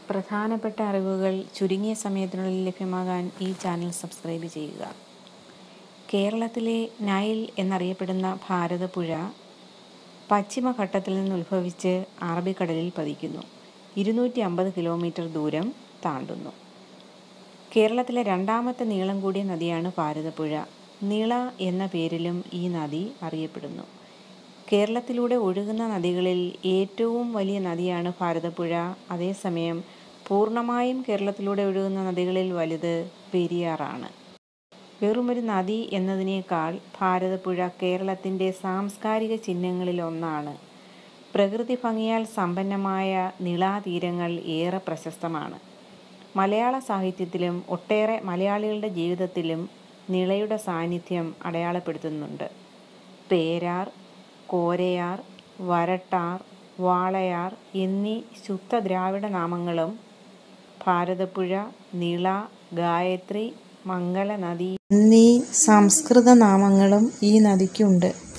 പ്രധാനപ്പെട്ട അറിവുകൾ ചുരുങ്ങിയ സമയത്തിനുള്ളിൽ ലഭ്യമാകാൻ ഈ ചാനൽ സബ്സ്ക്രൈബ് ചെയ്യുക കേരളത്തിലെ നൈൽ എന്നറിയപ്പെടുന്ന ഭാരതപ്പുഴ പശ്ചിമഘട്ടത്തിൽ നിന്ന് ഉത്ഭവിച്ച് അറബിക്കടലിൽ പതിക്കുന്നു ഇരുന്നൂറ്റി അമ്പത് കിലോമീറ്റർ ദൂരം താണ്ടുന്നു കേരളത്തിലെ രണ്ടാമത്തെ നീളം കൂടിയ നദിയാണ് ഭാരതപ്പുഴ നിള എന്ന പേരിലും ഈ നദി അറിയപ്പെടുന്നു കേരളത്തിലൂടെ ഒഴുകുന്ന നദികളിൽ ഏറ്റവും വലിയ നദിയാണ് ഭാരതപ്പുഴ അതേസമയം പൂർണ്ണമായും കേരളത്തിലൂടെ ഒഴുകുന്ന നദികളിൽ വലുത് പെരിയാറാണ് വെറുമൊരു നദി എന്നതിനേക്കാൾ ഭാരതപ്പുഴ കേരളത്തിൻ്റെ സാംസ്കാരിക ചിഹ്നങ്ങളിൽ ഒന്നാണ് പ്രകൃതി ഭംഗിയാൽ സമ്പന്നമായ നിളാതീരങ്ങൾ ഏറെ പ്രശസ്തമാണ് മലയാള സാഹിത്യത്തിലും ഒട്ടേറെ മലയാളികളുടെ ജീവിതത്തിലും നിളയുടെ സാന്നിധ്യം അടയാളപ്പെടുത്തുന്നുണ്ട് പേരാർ കോരയാർ വരട്ടാർ വാളയാർ എന്നീ ശുദ്ധ ദ്രാവിഡ നാമങ്ങളും ഭാരതപ്പുഴ നിള ഗായത്രി മംഗളനദി എന്നീ സംസ്കൃത നാമങ്ങളും ഈ നദിക്കുണ്ട്